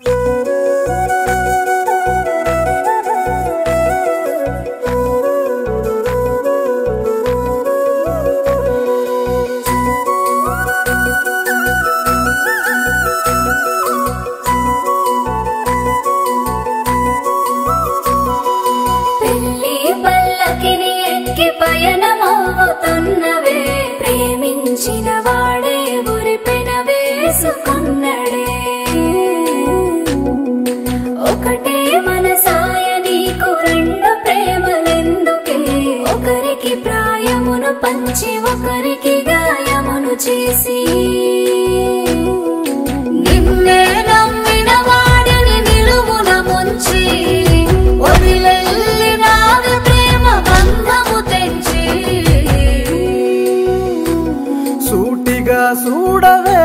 పెళ్లి పల్లకిని ఎక్కి పయనమవుతున్నవే ప్రేమించిన వాడే ఉరిపెన వేసుకున్నడే ఒకటే మనసాయ నీకు రెండు ప్రేమలెందుకే ఒకరికి ప్రాయమును పంచి ఒకరికి గాయమును చేసి నిన్నే నమ్మిన వాడిని నిలువున ముంచి వదిలెళ్ళినావి ప్రేమ బంధము తెంచి సూటిగా చూడవే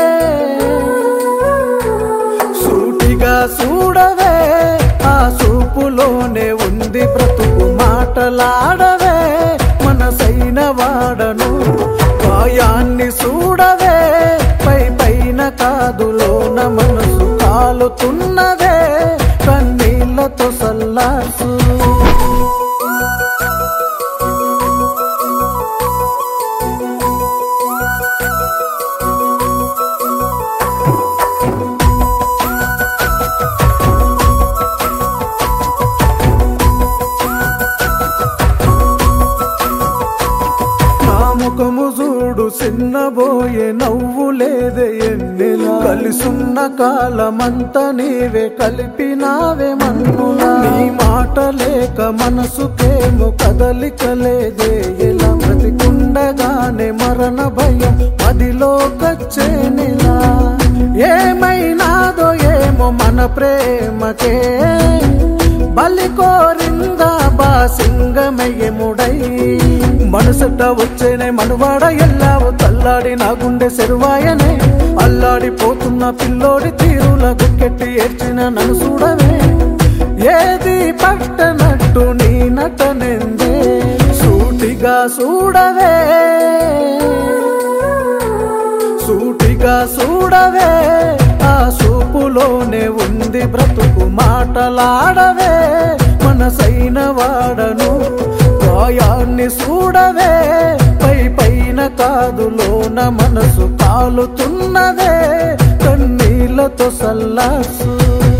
సూటిగా చూడవే ఆ చూపులోనే ఉంది బ్రతుకు మాటలాడవే మనసైన వాడను గాయాన్ని చూడవే పై పైన కాదులోన మనసు కాలుతున్నదే కన్నీళ్లతో సల్లాసు నా ముఖము చూడు చిన్నబోయే నవ్వు లేదే ఎన్నెలా కలిసున్న కాలమంతా నీవే కలిపినావే మన్నులా నీ మాట లేక మనసుకేమో కదలిక లేదే ఎలా బ్రతికుండగానే మరణ భయం మదిలో కచ్చేనిలా ఏమైనాదో ఏమో మన ప్రేమకే బలి కోరిందా బా సింగమయ్యముడై మనసట వచ్చేనే మనువాడ ఎల్లావు తల్లాడి నా గుండె సెరువాయనే అల్లాడిపోతున్న పిల్లోడి తీరుల గుక్కెట్టి ఏడ్చిన నన్ను చూడవే ఏది పట్టనట్టు నీ నటనెందే సూటిగా చూడవే సూటిగా చూడవే ఆ చూపులోనే ఉంది బ్రతుకు మాటలాడవే మనసైన వాడను గాయాన్ని చూడవే పై పైన కాదులోన మనసు కాలుతున్నదే కన్నీళ్లతో సల్లాసు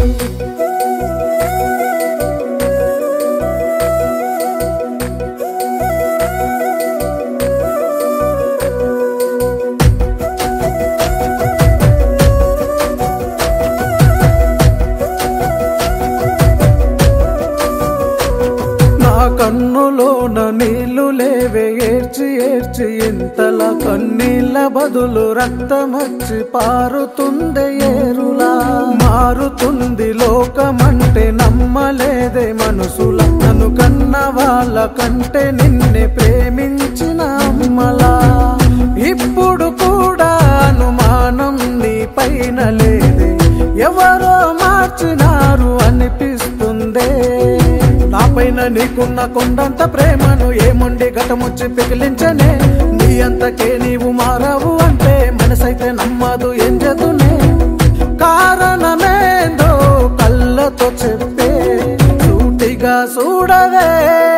నా కన్నులోన నీళ్లు లేవే ఏడ్చి ఏడ్చి ఇంతలా కన్నీళ్ళ బదులు రక్తమచ్చి పారుతుంది ఏరులా మారుతుంది లోకమంటే నమ్మలేదే మనసుల నన్ను కన్న వాళ్ళ కంటే నిన్నే ప్రేమించిన అమ్మలా ఇప్పుడు కూడా అనుమానం నీ పైన లేదే ఎవరో మార్చినారు అనిపిస్తుందే నా పైన నీకున్న కొండంత ప్రేమను ఏముండి ఘటముచ్చి పిగిలించనే నీ అంతకే నీవు మారావు అంటే మనసైతే నమ్మదు ఏం చదునే కారణమేందో కళ్ళతో చెప్పే సూటిగా చూడవే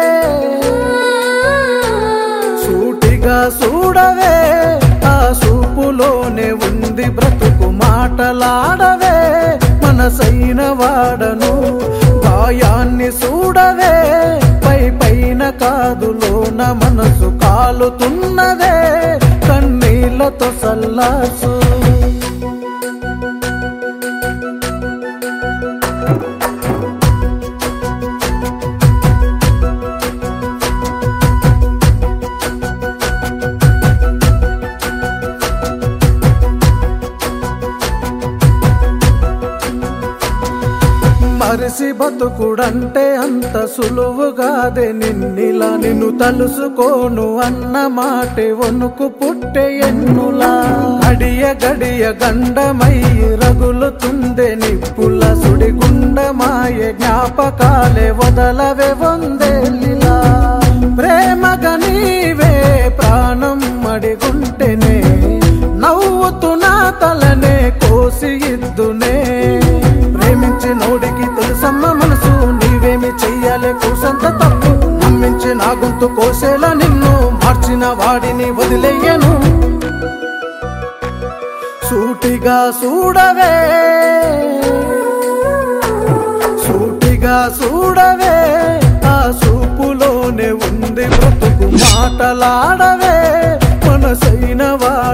సూటిగా చూడవే ఆ చూపులోనే ఉంది బ్రతుకు మాటలాడవే మనసైన వాడను గాయాన్ని చూడవే పై పైన కాదులోన మనసు కాలుతున్నదే కన్నీళ్లతో సల్లాసు మరిసి బతుకుడంటే అంత సులువుగాదే నిన్నిలా నిన్ను తలుసుకోను అన్న మాటే వణుకు పుట్టే ఎన్నులా గడియ గడియ గండమయ్యి రగులుతుందే నిప్పుల సుడిగుండమాయ జ్ఞాపకాలే వదలవే వందేలిలా ప్రేమగా నీవే ప్రాణం మడిగుంటేనే నవ్వుతున్నా తలనే కోసి ఇద్దునే సూటిగా చూడవే సూటిగా చూడవే ఆ చూపులోనే ఉంది బ్రతుకు మాటలాడవే మనసైన వాడ